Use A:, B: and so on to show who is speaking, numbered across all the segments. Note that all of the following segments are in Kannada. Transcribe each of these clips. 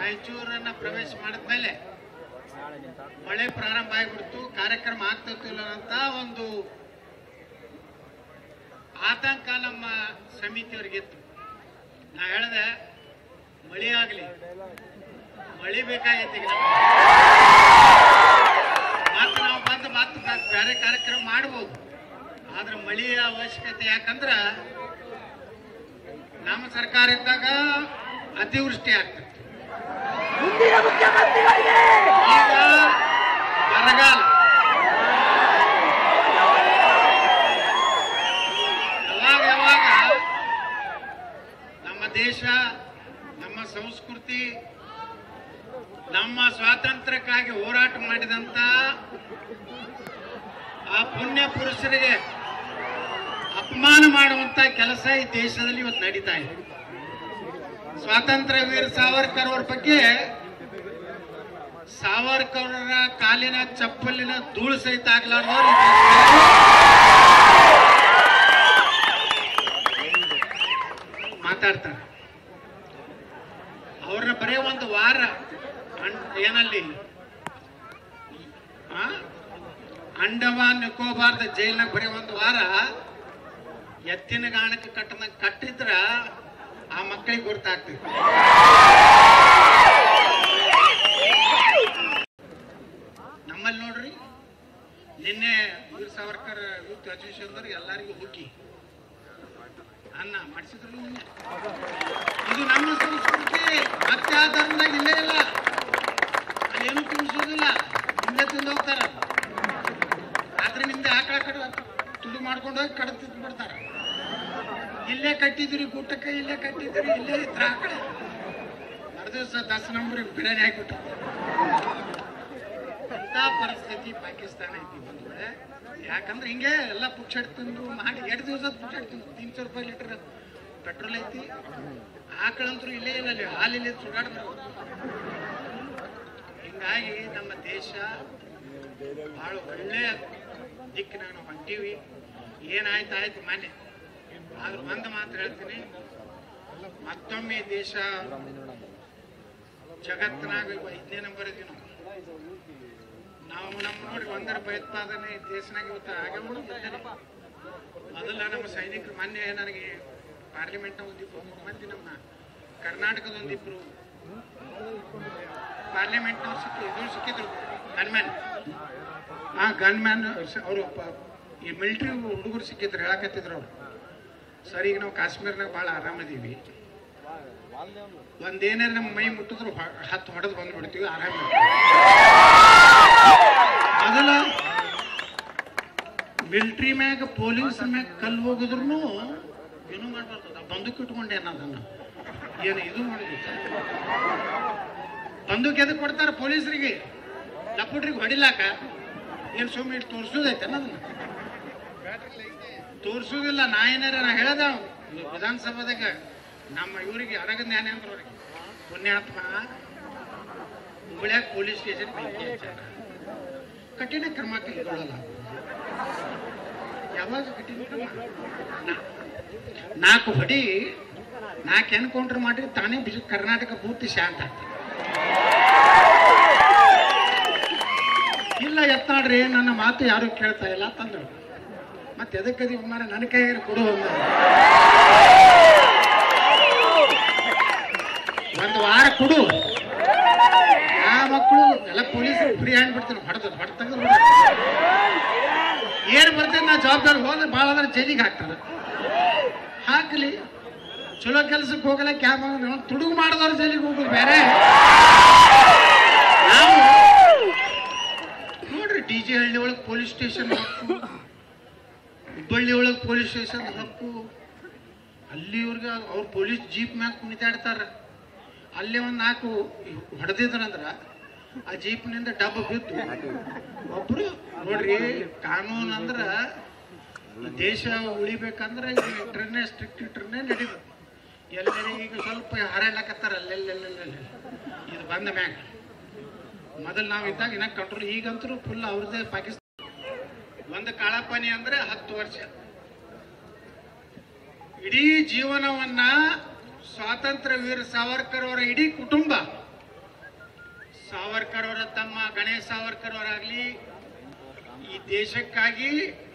A: ರಾಯಚೂರನ್ನ ಪ್ರವೇಶ ಮಾಡಿದ್ಮೇಲೆ ಮಳೆ ಪ್ರಾರಂಭ ಆಗಿಬಿಡ್ತು ಕಾರ್ಯಕ್ರಮ ಆಗ್ತಿಲ್ಲ ಅಂತ ಒಂದು ಆತಂಕ ನಮ್ಮ ಸಮಿತಿಯವ್ರಿಗಿತ್ತು ನಾ ಹೇಳ್ದೆ ಮಳೆ ಆಗಲಿ ಮಳೆ ಬೇಕಾಗೈತಿ ಈಗ ನಮ್ಗೆ. ಮತ್ತೆ ನಾವು ಬಂದು ಮತ್ತೆ ಬ- ಬೇರೆ ಕಾರ್ಯಕ್ರಮ ಮಾಡ್ಬೋದು ಆದ್ರೆ ಮಳೆಯ ಅವಶ್ಯಕತೆ ಯಾಕಂದ್ರ ನಮ್ಮ ಸರ್ಕಾರ ಇದ್ದಾಗ ಅತಿವೃಷ್ಟಿ ಆಗ್ತದೆ
B: ಮುಂದಿನ ಮುಖ್ಯಮಂತ್ರಿಗಳಿಗೆ
A: ಈಗ ಬರಗಾಲ ಯಾವಾಗ ಯಾವಾಗ ನಮ್ಮ ದೇಶ ನಮ್ಮ ಸಂಸ್ಕೃತಿ ನಮ್ಮ ಸ್ವಾತಂತ್ರ್ಯಕ್ಕಾಗಿ ಹೋರಾಟ ಮಾಡಿದಂತ ಆ ಪುಣ್ಯ ಪುರುಷರಿಗೆ ಅಪಮಾನ ಮಾಡುವಂತ ಕೆಲಸ ಈ ದೇಶದಲ್ಲಿ ಇವತ್ತು ನಡೀತಾ ಇದೆ ಸ್ವಾತಂತ್ರ್ಯ ವೀರ ಸಾವರ್ಕರ್ ಅವ್ರ ಬಗ್ಗೆ ಸಾವರ್ಕರ್ ಅವರ ಕಾಲಿನ ಚಪ್ಪಲಿನ ಧೂಳು ಸಹಿತ ಆಗ್ಲಾರ್ದವ್ರು ಈ ದೇಶದಲ್ಲಿ ಮಾತಾಡ್ತಾರೆ ಅವ್ರನ್ನ ಬರೀ ಒಂದು ವಾರ ಅನ್- ಏನಲ್ಲಿ ಆ? ಅಂಡಮಾನ್ ನಿಕೋಬಾರ್ದ ಜೈಲ್ನಾಗ ಬರೀ ಒಂದು ವಾರ ಎತ್ತಿನ ಗಾಣಕ್ಕೆ ಕಟ್ಟನ ಕಟ್ಟಿದ್ರ ಆ ಮಕ್ಕಳಿಗೆ ಗುರ್ತಾಗ್ತದೆ ನಮ್ಮಲ್ಲಿ ನೋಡ್ರಿ ನಿನ್ನೆ ವೀರ್ ಸಾವರ್ಕರ್ ಯೂತ್ ಅಸೋಸಿಯೇಷನ್ ಎಲ್ಲರಿಗೂ ಹುಗ್ಗಿ ಅನ್ನ ಮಾಡಿಸಿದ್ರು ನಿನ್ನೆ ಇದು ನಮ್ಮ ಸಂಸ್ಕೃತಿ ಮತ್ತೆ ಆ ಧರ್ಮದಾಗ ಇಲ್ಲೇ ಇಲ್ಲ ಅಲ್ಲೇನು ತುಂಬಿಸೋದಿಲ್ಲ ಇಲ್ಲೇ ತಿಂದು ಹೋಗ್ತಾರ ರಾತ್ರಿ ನಿಮ್ದೆ ಆಕಳ ಕಡ ತುಡು ಮಾಡ್ಕೊಂಡು ಹೋಗಿ ಕಡ ತಿಂದು ಬಿಡ್ತಾರ ಇಲ್ಲೇ ಕಟ್ಟಿದ್ರಿ ಗುಟ್ಟಕ್ಕೆ ಇಲ್ಲೇ ಕಟ್ಟಿದ್ರಿ ಇಲ್ಲೇ ಇದ್ರ ಆಕಳ ಮರುದಿವಸ ದಸ್ ನಂಬರ್ ಬಿರಿಯಾನಿ ಹಾಕ್ಬಿಟ್ಟು ಅಂತ ಪರಿಸ್ಥಿತಿ ಪಾಕಿಸ್ತಾನ ಐತಿ ಬಂದ್ರೆ ಯಾಕಂದ್ರೆ ಹಿಂಗೆ ಎಲ್ಲ ಪುಕ್ಷಟ್ ತಿಂದು ಮಾಡಿ ಎರಡು ದಿವಸ ಪುಕ್ಷಟ್ ತಿಂದು ತೀನ್ಸೋ ರೂಪಾಯಿ ಲೀಟರ್ ಪೆಟ್ರೋಲ್ ಐತಿ ಆಕಳಂತರೂ ಇಲ್ಲೇ ಇಲ್ಲ ಅಲ್ಲಿ ಹಾಲಿಲ್ಲಿ ಸುಡಾಡ್ತಾರೆ ಹಿಂಗಾಗಿ ನಮ್ಮ ದೇಶ ಭಾಳ ಒಳ್ಳೆಯ ದಿಕ್ಕಿನಾಗ ನಾವು ಹೊಂಟೀವಿ ಏನಾಯ್ತು ಆಯ್ತು ಮಾನ್ಯ ಆದ್ರೆ ಒಂದು ಮಾತು ಹೇಳ್ತೀನಿ ಮತ್ತೊಮ್ಮೆ ಈ ದೇಶ ಜಗತ್ತಿನಾಗ ಇವ ಐದನೇ ನಂಬರ್ ಇದೀವಿ ನಾವು ನಾವು ನಮ್ಮ ನೋಡಿ ಒಂದರ ಭಯೋತ್ಪಾದನೆ ದೇಶನಾಗ ಇವತ್ತು ಹಾಗೆ ಮಾಡೋದಿಲ್ಲ ಮೊದಲ ನಮ್ಮ ಸೈನಿಕರು ಮೊನ್ನೆ ನನಗೆ ಪಾರ್ಲಿಮೆಂಟ್ ಒಂದಿಬ್ರು ಮೂರು ಮಂದಿ ನಮ್ಮ ಕರ್ನಾಟಕದ ಒಂದಿಬ್ರು ಪಾರ್ಲಿಮೆಂಟ್ ಸಿಕ್ಕಿ ಇದು ಸಿಕ್ಕಿದ್ರು ಗನ್ಮ್ಯಾನ್ ಆ ಗನ್ಮ್ಯಾನ್ ಅವರು ಈ ಮಿಲಿಟ್ರಿ ಹುಡುಗರು ಸಿಕ್ಕಿದ್ರು ಹೇಳಕತ್ತಿದ್ರು ಅವ್ರು ಸರ್ ಈಗ ನಾವು ಕಾಶ್ಮೀರ್ನಾಗ ಭಾಳ ಆರಾಮದೀವಿ ಒಂದೇನಾರ ನಮ್ಮ ಮೈ ಮುಟ್ಟಿದ್ರು ಹೊ- ಹತ್ತು ಹೊಡೆದು ಬಂದ್ಬಿಡ್ತೀವಿ ಆರಾಮ ಮೊದಲ ಮಿಲ್ಟ್ರಿ ಮ್ಯಾಗ ಪೊಲೀಸ್ ಮ್ಯಾಗ ಕಲ್ಲು ಹೋಗಿದ್ರು ಏನು ಮಾಡ್ಬಾರ್ದು ಬಂದೂಕ್ ಇಟ್ಕೊಂಡೆ ಅನ್ನೋದನ್ನ ಏನು ಇದು ಮಾಡಿದ್ರು ಬಂದೂಕ್ ಎದಕ್ಕೆ ಕೊಡ್ತಾರೆ ಪೊಲೀಸರಿಗೆ ಲಪುಟ್ರಿಗೆ ಹೊಡಿಲಾಕ ಏನು ಸುಮ್ಮನೆ ತೋರಿಸೋದೈತೆ ಅನ್ನೋದನ್ನ ತೋರಿಸೋದಿಲ್ಲ ನಾ ಏನಾರ ನಾ ಹೇಳ್ದ ವಿಧಾನಸಭಾದಾಗ ನಮ್ಮ ಇವರಿಗೆ ಅರಗ ಜ್ಞಾನೇಂದ್ರ ಅವ್ರಿಗೆ ಪುಣ್ಯಾತ್ಮ ಹುಬ್ಳ್ಯಾಗ ಪೊಲೀಸ್ ಸ್ಟೇಷನ್ ಬೆಂಕಿ ಹಚ್ಚಾರ ಕಠಿಣ ಕ್ರಮ ಕೈಗೊಳ್ಳಲ್ಲ ಯಾವಾಗ ಕಠಿಣ ಕ್ರಮ ನಾ- ನಾಲ್ಕು ಹೊಡಿ ನಾಲ್ಕು ಎನ್ಕೌಂಟರ್ ಮಾಡಿ ತಾನೇ ಬಿಸಿ ಕರ್ನಾಟಕ ಪೂರ್ತಿ ಶಾಂತ ಆಗ್ತದೆ ಇಲ್ಲ ಎತ್ತಾಡ್ರಿ ನನ್ನ ಮಾತು ಯಾರು ಕೇಳ್ತಾ ಇಲ್ಲ ತಂದ್ರು ಮತ್ತೆ ಎದಕ್ಕದಿ ಮಾರ ನನ್ನ ಕೈಯಾಗ ಕೊಡು ಅಂದ ಒಂದು ವಾರ ಕೊಡು ಆ ಮಕ್ಕಳು ಎಲ್ಲ ಪೊಲೀಸರು ಫ್ರೀ ಹ್ಯಾಂಡ್ ಬಿಡ್ತಾರೆ ಹೊಡೆದು ಹೊಡೆದು ತೆಗೆದು ಏನು ಬರ್ತದೆ ನಾ ಜವಾಬ್ದಾರಿ ಹೋದ್ರೆ ಭಾಳ ಅಂದ್ರೆ ಜೈಲಿಗೆ ಹಾಕ್ತಾರೆ ಹಾಕಲಿ ಚಲೋ ಕೆಲ್ಸಕ್ಕೆ ಹೋಗಲ್ಲ ಕ್ಯಾಬ್ ತುಡುಗು ಮಾಡಿದವ್ರು ಜೈಲಿಗೆ ಹೋಗೋದು ಬೇರೆ ನಾವು ನೋಡ್ರಿ ಡಿ ಜೆ ಹಳ್ಳಿ ಒಳಗೆ ಪೊಲೀಸ್ ಸ್ಟೇಷನ್ ಹಕ್ಕು ಹುಬ್ಬಳ್ಳಿ ಒಳಗೆ ಪೊಲೀಸ್ ಸ್ಟೇಷನ್ ಹಕ್ಕು ಅಲ್ಲಿವ್ರಿಗೆ ಅವ್ರು ಪೊಲೀಸ್ ಜೀಪ್ ಮ್ಯಾಗ ಕುಣಿತಾಡ್ತಾರ ಅಲ್ಲಿ ಒಂದು ನಾಲ್ಕು ಹೊಡೆದಿದ್ರಂದ್ರ ಆ ಜೀಪ್ನಿಂದ ಡಬ್ಬ ಬಿದ್ದು ಒಬ್ರು ನೋಡ್ರಿ ಕಾನೂನು ಅಂದ್ರ ಈ ದೇಶ ಉಳಿಬೇಕಂದ್ರೆ ಇಟ್ರನ್ನೇ ಸ್ಟ್ರಿಕ್ಟ್ ಇಟ್ರನ್ನೇ ನಡೀಬೇಕು ಎಲ್ಲರೂ ಈಗ ಸ್ವಲ್ಪ ಹರಳಕತ್ತಾರ ಅಲ್ಲೆಲ್ಲೆಲ್ಲೆಲ್ಲ ಇದು ಬಂದ ಮ್ಯಾಗ ಮೊದಲು ನಾವು ಇದ್ದಾಗ ಇನ್ನ ಕಂಟ್ರೋಲ್ ಈಗಂತೂ ಫುಲ್ ಅವ್ರದ್ದೇ ಪಾಕಿಸ್ತಾನ ಒಂದು ಕಾಳಪನಿ ಅಂದ್ರೆ ಹತ್ತು ವರ್ಷ ಇಡೀ ಜೀವನವನ್ನ ಸ್ವಾತಂತ್ರ್ಯ ವೀರ ಸಾವರ್ಕರ್ ಅವರ ಇಡೀ ಕುಟುಂಬ ರಾಣೆ ಸಾವರ್ಕರ್ ಅವರಾಗ್ಲಿ ಈ ದೇಶಕ್ಕಾಗಿ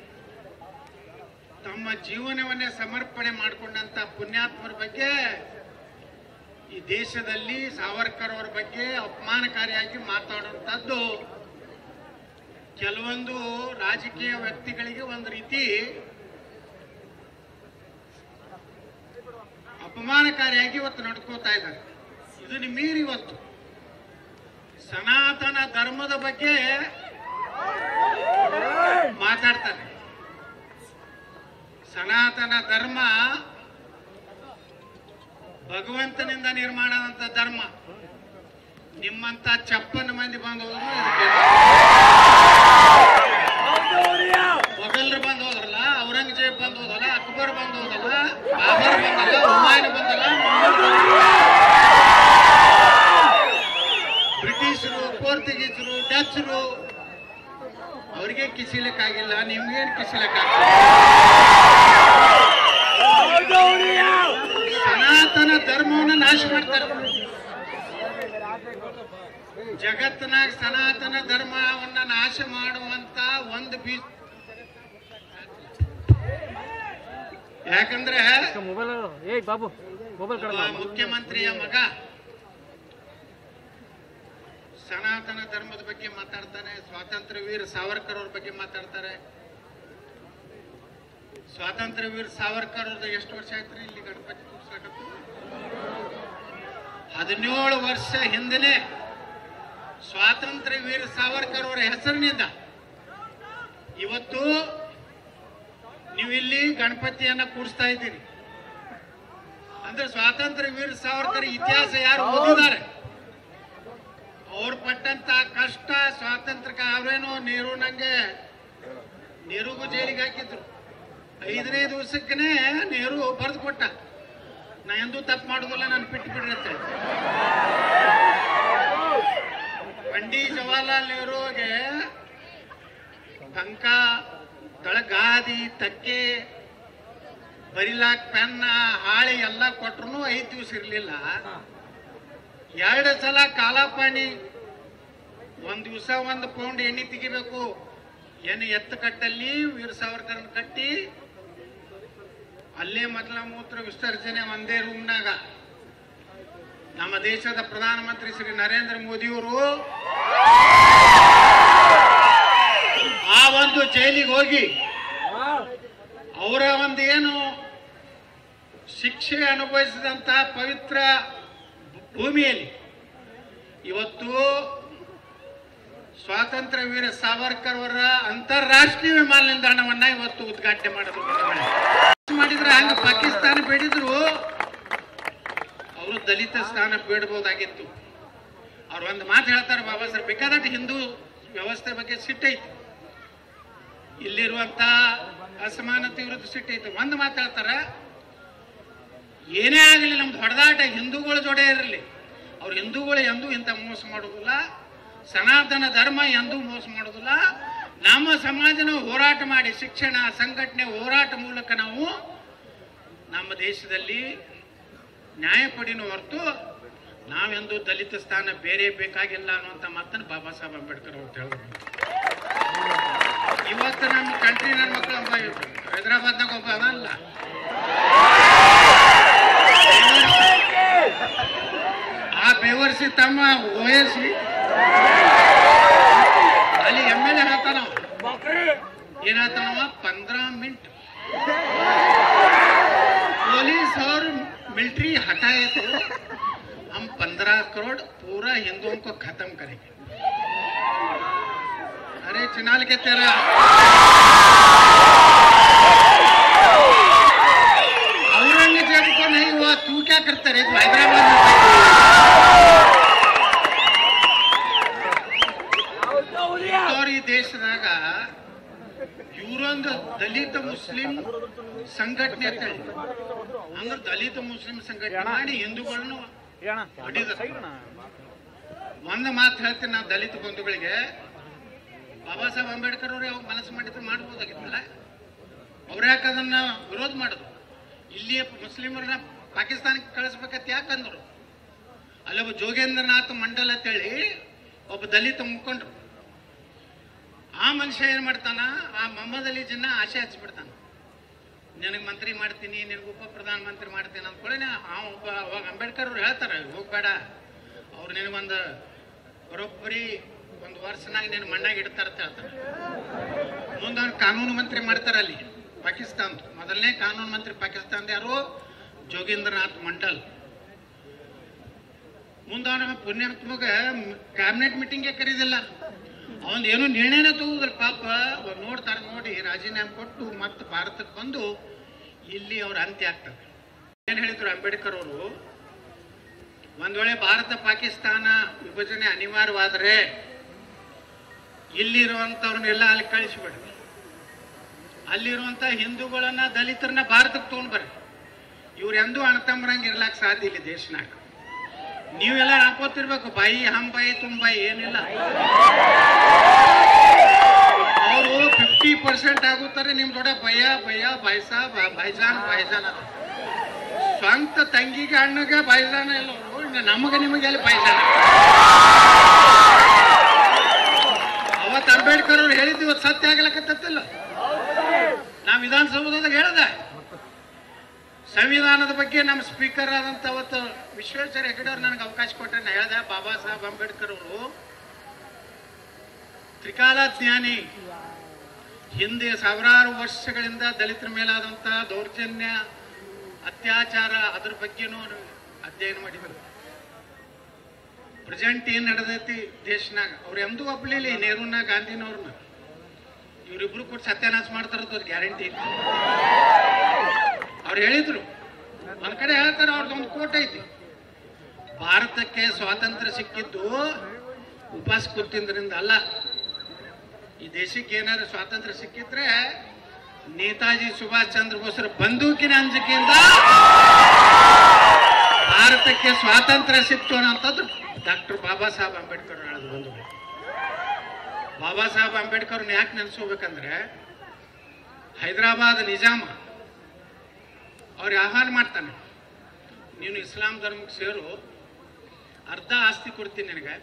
A: ತಮ್ಮ ಜೀವನವನ್ನೇ ಸಮರ್ಪಣೆ ಮಾಡಿಕೊಂಡಂತ ಪುಣ್ಯಾತ್ಮರ ಬಗ್ಗೆ ಈ ದೇಶದಲ್ಲಿ ಸಾವರ್ಕರ್ ಅವರ ಬಗ್ಗೆ ಅಪಮಾನಕಾರಿಯಾಗಿ ಮಾತಾಡುವಂಥದ್ದು ಕೆಲವೊಂದು ರಾಜಕೀಯ ವ್ಯಕ್ತಿಗಳಿಗೆ ಒಂದು ರೀತಿ ಅಪಮಾನಕಾರಿಯಾಗಿ ಇವತ್ತು ನಡ್ಕೋತಾ ಇದ್ದಾರೆ ಇದನ್ನು ಮೀರಿ ಇವತ್ತು ಸನಾತನ ಧರ್ಮದ ಬಗ್ಗೆ ಮಾತಾಡ್ತಾರೆ ಸನಾತನ ಧರ್ಮ ಭಗವಂತನಿಂದ ನಿರ್ಮಾಣ ಆದಂತ ಧರ್ಮ ನಿಮ್ಮಂತ ಚಪ್ಪನ ಮಂದಿ ಬಂದು ಹೋದ್ರು ಇದಕ್ಕೆ ಮೊಘಲರು ಬಂದು ಹೋದ್ರಲ್ಲ ಔರಂಗಜೇಬ್ ಬಂದು ಹೋದಲ್ಲ ಅಕ್ಬರ್ ಬಂದು ಹೋದಲ್ಲ ಬಾಬರ್ ಬಂದಲ್ಲ ಹುಮಾಯೂನ್ ಬಂದಲ್ಲ ಬ್ರಿಟಿಷರು ಪೋರ್ಚುಗೀಸರು ಡಚ್ರು ಅವ್ರಿಗೆ ಕಿಸಿಲಕ್ಕಾಗಿಲ್ಲ ನಿಮ್ಗೇನು ಕಿಸಿಲಕ್ಕಾಗ್ತದೆ ಸನಾತನ ಧರ್ಮವನ್ನು ನಾಶ ಮಾಡ್ತಾರೆ ಜಗತ್ತಿನಾಗ ಸನಾತನ ಧರ್ಮವನ್ನ ನಾಶ ಮಾಡುವಂತ ಒಂದು ಬೀಜ ಯಾಕಂದ್ರೆ
C: ಮೊಬೈಲ್ ಏಯ್ ಬಾಬು ಮೊಬೈಲ್ ಕಡೆ
A: ಒಬ್ಬ ಮುಖ್ಯಮಂತ್ರಿಯ ಮಗ ಸನಾತನ ಧರ್ಮದ ಬಗ್ಗೆ ಮಾತಾಡ್ತಾನೆ ಸ್ವಾತಂತ್ರ್ಯ ವೀರ ಸಾವರ್ಕರ್ ಅವ್ರ ಬಗ್ಗೆ ಮಾತಾಡ್ತಾರೆ ಸ್ವಾತಂತ್ರ್ಯ ವೀರ ಸಾವರ್ಕರ್ ಅವ್ರದ್ದು ಎಷ್ಟು ವರ್ಷ ಆಯ್ತು ಇಲ್ಲಿ ಗಣಪತಿ ಕೂರ್ಸಕತ್ತು ಹದಿನೇಳು ವರ್ಷ ಹಿಂದೆನೆ ಸ್ವಾತಂತ್ರ್ಯ ವೀರ ಸಾವರ್ಕರ್ ಅವರ ಹೆಸರಿನಿಂದ ಇವತ್ತು ನೀವು ಇಲ್ಲಿ ಗಣಪತಿಯನ್ನ ಕೂರಿಸ್ತಾ ಇದ್ದೀರಿ ಅಂದ್ರೆ ಸ್ವಾತಂತ್ರ್ಯ ವೀರ ಸಾವರ್ಕರ್ ಇತಿಹಾಸ ಯಾರು ಓದಿದ್ದಾರೆ ಅವ್ರು ಪಟ್ಟಂತ ಕಷ್ಟ ಸ್ವಾತಂತ್ರ್ಯಕ್ಕೆ ಅವ್ರೇನೋ ನೆಹರು ನಂಗೆ ನೆಹರುಗೂ ಜೈಲಿಗೆ ಹಾಕಿದ್ರು ಐದನೇ ದಿವಸಕ್ಕೆ ನೆಹರು ಬರೆದು ಕೊಟ್ಟ ನಾ ಎಂದೂ ತಪ್ಪು ಮಾಡೋದಿಲ್ಲ ನಾನು ಬಿಟ್ಟು ಬಿಡ್ರಿ ಅಂತ ಹೇಳಿ. ಪಂಡಿತ್ ಜವಾಹರ್ಲಾಲ್ ನೆಹರುಗೆ ಪಂಕ ತಳಗಾದಿ ತಕ್ಕೆ ಬರಿಲಾಕ್ ಪೆನ್ನ ಹಾಳೆ ಎಲ್ಲ ಕೊಟ್ರು ಐದು ದಿವಸ ಇರಲಿಲ್ಲ ಎರಡು ಸಲ ಕಾಲಾಪಾನಿ ಒಂದ್ ದಿವಸ ಒಂದು ಪೌಂಡ್ ಎಣ್ಣೆ ತೆಗಿಬೇಕು ಏನು ಎತ್ತು ಕಟ್ಟಲ್ಲಿ ವೀರ ಸಾವರ್ಕರ್ನ ಕಟ್ಟಿ ಅಲ್ಲೇ ಮಲ ಮೂತ್ರ ವಿಸರ್ಜನೆ ಒಂದೇ ರೂಮ್ನಾಗ ನಮ್ಮ ದೇಶದ ಪ್ರಧಾನಮಂತ್ರಿ ಶ್ರೀ ನರೇಂದ್ರ ಮೋದಿಯವರು ಆ ಒಂದು ಜೈಲಿಗೆ ಹೋಗಿ ಅವರ ಒಂದು ಏನು ಶಿಕ್ಷೆ ಅನುಭವಿಸಿದಂತ ಪವಿತ್ರ ಭೂಮಿಯಲ್ಲಿ ಇವತ್ತು ಸ್ವಾತಂತ್ರ್ಯ ವೀರ ಸಾವರ್ಕರ್ ಅವರ ಅಂತಾರಾಷ್ಟ್ರೀಯ ವಿಮಾನ ನಿಲ್ದಾಣವನ್ನ ಇವತ್ತು ಉದ್ಘಾಟನೆ ಮಾಡೋದು ಮಾಡಿದ್ರೆ ಹಂಗ ಪಾಕಿಸ್ತಾನ ಬೇಡಿದ್ರು ಅವರು ದಲಿತ ಸ್ಥಾನ ಬೇಡಬಹುದಾಗಿತ್ತು ಅವ್ರು ಒಂದು ಮಾತು ಹೇಳ್ತಾರೆ ಬಾಬಾ ಸರ್ ಬೇಕಾದಟ್ಟು ಹಿಂದೂ ವ್ಯವಸ್ಥೆ ಬಗ್ಗೆ ಸಿಟ್ಟೈತಿ ಇಲ್ಲಿರುವಂತ ಅಸಮಾನತೆ ವಿರುದ್ಧ ಸಿಟ್ಟೈತಿ ಒಂದು ಮಾತು ಹೇಳ್ತಾರೆ ಏನೇ ಆಗಲಿ ನಮ್ದು ಹೊಡೆದಾಟ ಹಿಂದೂಗಳ ಜೋಡೆ ಇರಲಿ ಅವ್ರು ಹಿಂದೂಗಳು ಎಂದೂ ಇಂಥ ಮೋಸ ಮಾಡೋದಿಲ್ಲ ಸನಾತನ ಧರ್ಮ ಎಂದೂ ಮೋಸ ಮಾಡೋದಿಲ್ಲ ನಮ್ಮ ಸಮಾಜ ನಾವು ಹೋರಾಟ ಮಾಡಿ ಶಿಕ್ಷಣ ಸಂಘಟನೆ ಹೋರಾಟ ಮೂಲಕ ನಾವು ನಮ್ಮ ದೇಶದಲ್ಲಿ ನ್ಯಾಯ ಪಡಿನ ಹೊರತು ನಾವೆಂದು ದಲಿತ ಸ್ಥಾನ ಬೇರೆ ಬೇಕಾಗಿಲ್ಲ ಅನ್ನುವಂಥ ಮಾತನ್ನು ಬಾಬಾ ಸಾಹೇಬ್ ಅಂಬೇಡ್ಕರ್ ಅವ್ರು ಹೇಳಿದ್ರು ಇವತ್ತು ನಮ್ಮ ಕಂಟ್ರಿ ನನ್ನ ಮಕ್ಕಳು ಒಬ್ಬ ಹೈದರಾಬಾದ್ನಾಗ ಒಬ್ಬ ಅದಲ್ಲ ಆ ಬೇವರ್ಸಿ ತಮ್ಮ ಓಯಸಿ ಅಲ್ಲಿ ಎಮ್ ಎಲ್ ಎ ಹೇಳ್ತಾನವ ಏನ್ ಹೇಳ್ತಾನವ पंद्रह मिनट पुलिस और मिलिट्री हटाए तो हम पंद्रह करोड़ पूरा हिंदुओं को खत्म करेंगे अरे चिनाल के तेरा औरंगजेब को नहीं हुआ तू क्या करता रे तू हैदराबाद में ಅವ್ರ ಈ ದೇಶದಾಗ ಇವರೊಂದು ದಲಿತ ಮುಸ್ಲಿಂ ಸಂಘಟನೆ ಅಂತ ಹೇಳಿ ಅಂದ್ರೆ ದಲಿತ ಮುಸ್ಲಿಂ ಸಂಘಟನೆ ಮಾಡಿ ಹಿಂದೂಗಳನ್ನು ಹೊಡಿದ್ರು. ಒಂದು ಮಾತು ಹೇಳ್ತೀನಿ ನಾವು ದಲಿತ ಬಂಧುಗಳಿಗೆ ಬಾಬಾ ಸಾಹೇಬ್ ಅಂಬೇಡ್ಕರ್ ಅವ್ರು ಯಾವಾಗ ಮನಸ್ಸು ಮಾಡಿದ್ರೆ ಮಾಡ್ಬೋದಾಗಿತ್ತಲ್ಲ ಅವ್ರು ಯಾಕೆ ಅದನ್ನ ವಿರೋಧ ಮಾಡಿದ್ರು ಇಲ್ಲಿ ಮುಸ್ಲಿಮರನ್ನ ಪಾಕಿಸ್ತಾನಕ್ಕೆ ಕಳಿಸ್ಬೇಕಂತ ಯಾಕಂದ್ರು ಅಲ್ಲೊಬ್ಬ ಜೋಗೇಂದ್ರನಾಥ್ ಮಂಡಲ್ ಅಂತೇಳಿ ಒಬ್ಬ ದಲಿತ ಮುಖಂಡ್ರು ಆ ಮನುಷ್ಯ ಏನು ಮಾಡ್ತಾನ ಆ ಮೊಹಮ್ಮದ್ ಅಲಿ ಜಿನ್ನ ಆಸೆ ಹಚ್ಬಿಡ್ತಾನ ನಿನಗೆ ಮಂತ್ರಿ ಮಾಡ್ತೀನಿ ನಿನಗೆ ಉಪ ಪ್ರಧಾನ ಮಂತ್ರಿ ಮಾಡ್ತೀನಿ ಅಂದ್ಕೊಳ್ಳಿ ಆ ಒಬ್ಬ ಅವಾಗ ಅಂಬೇಡ್ಕರ್ ಅವ್ರು ಹೇಳ್ತಾರೆ ಹೋಗ್ಬೇಡ ಅವ್ರು ನಿನಗೊಂದು ಬರೋಬ್ಬರಿ ಒಂದು ವರ್ಷನಾಗ ನಿನ್ನ ಮಣ್ಣಾಗ ಇಡ್ತಾರ ಅಂತ ಹೇಳ್ತಾರೆ ಮುಂದೆ ಅವ್ರು ಕಾನೂನು ಮಂತ್ರಿ ಮಾಡ್ತಾರೆ ಅಲ್ಲಿ ಪಾಕಿಸ್ತಾನ ಮೊದಲನೇ ಕಾನೂನು ಮಂತ್ರಿ ಪಾಕಿಸ್ತಾನದ ಯಾರು ಜೋಗೇಂದ್ರನಾಥ್ ಮಂಡಲ್ ಮುಂದೆ ಅವನ ಪುಣ್ಯಾತ್ಮಗ ಕ್ಯಾಬಿನೆಟ್ ಮೀಟಿಂಗ್ಗೆ ಕರೀದಿಲ್ಲ ಅವನ್ ಏನು ನಿರ್ಣಯನೇ ತಗೋದಿಲ್ಲ ಪಾಪ ಅವ್ರು ನೋಡ್ತಾರೆ ನೋಡಿ ರಾಜೀನಾಮೆ ಕೊಟ್ಟು ಮತ್ತೆ ಭಾರತಕ್ಕೆ ಬಂದು ಇಲ್ಲಿ ಅವ್ರ ಅಂತ್ಯ ಆಗ್ತದೆ ಏನ್ ಹೇಳಿದ್ರು ಅಂಬೇಡ್ಕರ್ ಅವರು ಒಂದ್ ವೇಳೆ ಭಾರತ ಪಾಕಿಸ್ತಾನ ವಿಭಜನೆ ಅನಿವಾರ್ಯವಾದರೆ ಇಲ್ಲಿರುವಂತವ್ರನ್ನೆಲ್ಲ ಅಲ್ಲಿ ಕಳಿಸ್ಬಿಡ್ರಿ ಅಲ್ಲಿರುವಂತ ಹಿಂದೂಗಳನ್ನ ದಲಿತರನ್ನ ಭಾರತಕ್ಕೆ ತಗೊಂಡ್ ಬರ್ರಿ ಇವ್ರು ಎಂದೂ ಅಣ್ತಂಬರಂಗೆ ಇರ್ಲಾಕ್ ಸಾಧ್ಯ ಇಲ್ಲ ದೇಶನಾಗ ನೀವೆಲ್ಲ ಹಾಕೋತಿರ್ಬೇಕು ಬಾಯಿ ಹಂ ಬಾಯಿ ತುಂಬ ಬಾಯಿ ಏನಿಲ್ಲ ಅವರು ಫಿಫ್ಟಿ ಪರ್ಸೆಂಟ್ ಆಗುತ್ತಾರೆ ನಿಮ್ ದೊಡ್ಡ ಭಯ ಭಯ ಬೈಸ ಬೈಜಾನ್ ಬೈಜಾನ್ ಅಂತ ಸ್ವಂತ ತಂಗಿಗೆ ಅಣ್ಣಗೆ ಬೈಜಾನ ಇಲ್ಲ ಅವ್ರು. ಇನ್ನು ನಮಗೆ ನಿಮಗೆ ಎಲ್ಲಿ ಬೈಜಾನ ಅವತ್ತು ಅಂಬೇಡ್ಕರ್ ಅವ್ರು ಹೇಳಿದ್ದು ಇವತ್ತು ಸತ್ಯ ಆಗ್ಲಕತ್ತಿಲ್ಲ ನಾ ವಿಧಾನಸೌಧದಾಗ ಹೇಳ್ದೆ ಸಂವಿಧಾನದ ಬಗ್ಗೆ ನಮ್ಮ ಸ್ಪೀಕರ್ ಆದಂತ ಅವತ್ತು ವಿಶ್ವೇಶ್ವರ ಹೆಗಡೆ ಅವ್ರು ನನಗೆ ಅವಕಾಶ ಕೊಟ್ಟರೆ ನಾ ಹೇಳ್ದೆ ಬಾಬಾ ಸಾಹೇಬ್ ಅಂಬೇಡ್ಕರ್ ಅವರು ತ್ರಿಕಾಲ ಜ್ಞಾನಿ ಹಿಂದೆ ಸಾವಿರಾರು ವರ್ಷಗಳಿಂದ ದಲಿತರ ಮೇಲಾದಂತ ದೌರ್ಜನ್ಯ ಅತ್ಯಾಚಾರ ಅದ್ರ ಬಗ್ಗೆನೂ ಅವ್ರು ಅಧ್ಯಯನ ಮಾಡಿದರು ಪ್ರೆಸೆಂಟ್ ಏನ್ ನಡೆದೈತಿ ದೇಶನಾಗ ಅವ್ರು ಎಂದೂ ಒಪ್ಲಿಲ್ಲ ಈ ನೆಹರೂನ ಗಾಂಧಿನವ್ರನ್ನ ಇವರಿಬ್ರು ಕೊಟ್ಟು ಸತ್ಯಾನಾಶ ಮಾಡ್ತಾರದ್ದು ಗ್ಯಾರಂಟಿ ಇಲ್ಲ ಅವ್ರು ಹೇಳಿದ್ರು ಒಂದ್ ಕಡೆ ಹೇಳ್ತಾರೆ ಅವ್ರದ್ದೊಂದು ಕೋಟ ಐತಿ ಭಾರತಕ್ಕೆ ಸ್ವಾತಂತ್ರ್ಯ ಸಿಕ್ಕಿದ್ದು ಉಪವಾಸ ಕೂತಿದ್ರಿಂದ ಅಲ್ಲ ಈ ದೇಶಕ್ಕೆ ಏನಾದ್ರು ಸ್ವಾತಂತ್ರ್ಯ ಸಿಕ್ಕಿದ್ರೆ ನೇತಾಜಿ ಸುಭಾಷ್ ಚಂದ್ರ ಬೋಸ್ರ ಬಂದೂಕಿನ ಅಂಜಿಕೆಯಿಂದ ಭಾರತಕ್ಕೆ ಸ್ವಾತಂತ್ರ್ಯ ಸಿಕ್ತು ಅನ್ನೋಂಥದ್ದು ಡಾಕ್ಟರ್ ಬಾಬಾ ಸಾಹೇಬ್ ಅಂಬೇಡ್ಕರ್ ಹೇಳೋದು ಬಂದು ಬಾಬಾ ಸಾಹೇಬ್ ಅಂಬೇಡ್ಕರ್ನ ಯಾಕೆ ನೆನೆಸ್ಕೋಬೇಕಂದ್ರೆ ಹೈದರಾಬಾದ್ ನಿಜಾಮ ಅವ್ರಿಗೆ ಆಹ್ವಾನ ಮಾಡ್ತಾನೆ ನೀನು ಇಸ್ಲಾಂ ಧರ್ಮಕ್ಕೆ ಸೇರು ಅರ್ಧ ಆಸ್ತಿ ಕೊಡ್ತೀನಿ ನಿನಗೆ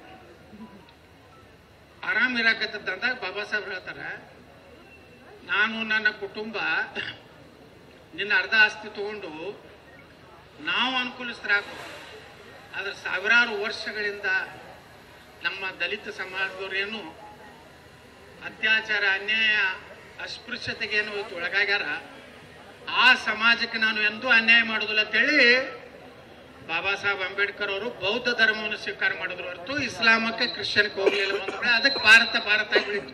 A: ಆರಾಮ್ ಇರಾಕತ್ತಂದಾಗ ಬಾಬಾ ಸಾಹೇಬ್ ಹೇಳ್ತಾರೆ ನಾನು ನನ್ನ ಕುಟುಂಬ ನಿನ್ನ ಅರ್ಧ ಆಸ್ತಿ ತಗೊಂಡು ನಾವು ಅನುಕೂಲಿಸ್ತಾಕು ಆದ್ರೆ ಸಾವಿರಾರು ವರ್ಷಗಳಿಂದ ನಮ್ಮ ದಲಿತ ಸಮಾಜದವ್ರೇನು ಅತ್ಯಾಚಾರ ಅನ್ಯಾಯ ಅಸ್ಪೃಶ್ಯತೆಗೆ ಏನು ಇವತ್ತು ಒಳಗಾಗ್ಯಾರ ಆ ಸಮಾಜಕ್ಕೆ ನಾನು ಎಂದೂ ಅನ್ಯಾಯ ಮಾಡೋದಿಲ್ಲ ಅಂತೇಳಿ ಬಾಬಾ ಸಾಹೇಬ್ ಅಂಬೇಡ್ಕರ್ ಅವರು ಬೌದ್ಧ ಧರ್ಮವನ್ನು ಸ್ವೀಕಾರ ಮಾಡಿದ್ರು ಹೊರತು ಇಸ್ಲಾಮಕ್ಕೆ ಕ್ರಿಶ್ಚಿಯನ್ಗೆ ಹೋಗ್ಲಿಲ್ಲ ಒಂದು ಕಡೆ ಅದಕ್ಕೆ ಭಾರತ ಭಾರತ ಆಗಿಬಿಡ್ತು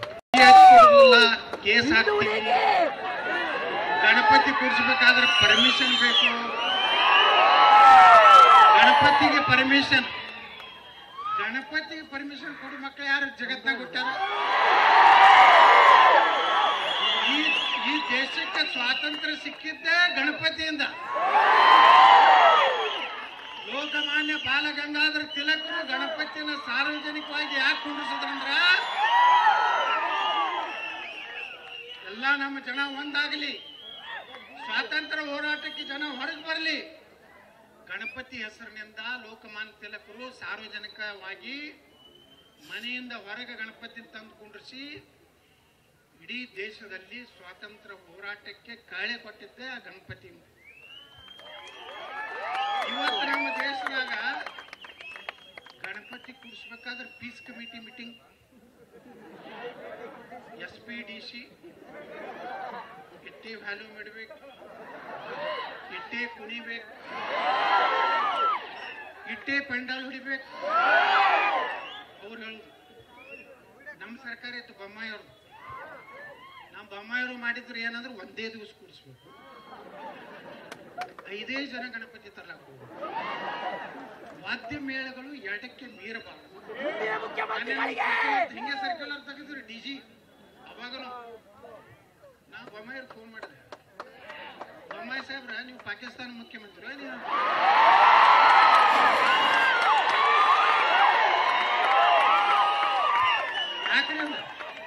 A: ಕೇಸ್ ಹಾಕ್ತೀವಿ ಗಣಪತಿ ಕೂರಿಸ್ಬೇಕಾದ್ರೆ ಪರ್ಮಿಷನ್ ಬೇಕು ಗಣಪತಿಗೆ ಪರ್ಮಿಷನ್ ಗಣಪತಿಗೆ ಪರ್ಮಿಷನ್ ಕೊಡು ಮಕ್ಕಳು ಯಾರು ಜಗತ್ನಾಗ ಹುಟ್ಟಾರ ಈ ಈ ದೇಶಕ್ಕೆ ಸ್ವಾತಂತ್ರ್ಯ ಸಿಕ್ಕಿದ್ದೇ ಗಣಪತಿಯಿಂದ ಲೋಕಮಾನ್ಯ ಬಾಲಗಂಗಾಧರ ತಿಲಕರು ಗಣಪತಿನ ಸಾರ್ವಜನಿಕವಾಗಿ ಯಾಕೆ ಕುಂಡಿಸಿದ್ರಂದ್ರ ಎಲ್ಲ ನಮ್ಮ ಜನ ಒಂದಾಗಲಿ ಸ್ವಾತಂತ್ರ್ಯ ಹೋರಾಟಕ್ಕೆ ಜನ ಹೊರಗೆ ಬರಲಿ ಗಣಪತಿ ಹೆಸರಿನಿಂದ ಲೋಕಮಾನ್ಯ ತಿಲಕರು ಸಾರ್ವಜನಿಕವಾಗಿ ಮನೆಯಿಂದ ಹೊರಗೆ ಗಣಪತಿ ತಂದು ಕುಂಡ್ರಿಸಿ ಇಡೀ ದೇಶದಲ್ಲಿ ಸ್ವಾತಂತ್ರ್ಯ ಹೋರಾಟಕ್ಕೆ ಕಳೆ ಕೊಟ್ಟಿದ್ದೆ ಆ ಗಣಪತಿ ಇವತ್ತು ನಮ್ಮ ದೇಶದಾಗ ಗಣಪತಿ ಕೂರಿಸ್ಬೇಕಾದ್ರೆ peace committee meeting S P D C ಇಟ್ಟೆ ವ್ಯಾಲ್ಯೂ ಮಾಡಬೇಕು ಇಟ್ಟೆ ಕುಣಿಬೇಕು ಇಟ್ಟೆ ಪೆಂಡಾಲ್ ಹೊಡಿಬೇಕು ಅವ್ರು ಹೇಳುದು ನಮ್ಮ ಸರ್ಕಾರ ಇತ್ತು ಬೊಮ್ಮಾಯಿಯವ್ರು ನಮ್ಮ ಬೊಮ್ಮಾಯಿಯವರು ಮಾಡಿದ್ರೆ ಏನಂದ್ರೆ ಒಂದೇ ದಿವಸ ಕೂಡಿಸ್ಬೇಕು ಐದೇ ಜನ ಗಣಪತಿ ತರ್ಲಾಕ ವಾದ್ಯ ಮೇಳಗಳು ಎರಡಕ್ಕೆ ಮೀರಬಾರದು
B: ಮುಂದಿನ ಮುಖ್ಯಮಂತ್ರಿಗಳಿಗೆ
A: ಹಿಂಗೆ ಸರ್ಕ್ಯುಲರ್ ತೆಗೆದ್ರು ಡಿ ಜಿ ಅವಾಗನು ನಾ ಬೊಮ್ಮಾಯಿಯವ್ರು ಫೋನ್ ಮಾಡಿದೆ ಬೊಮ್ಮಾಯಿ ಸಾಹೇಬ್ರ ನೀವು ಪಾಕಿಸ್ತಾನ ಮುಖ್ಯಮಂತ್ರಿ ನೀವು ಯಾಕ್ರಿ ಅಂದ?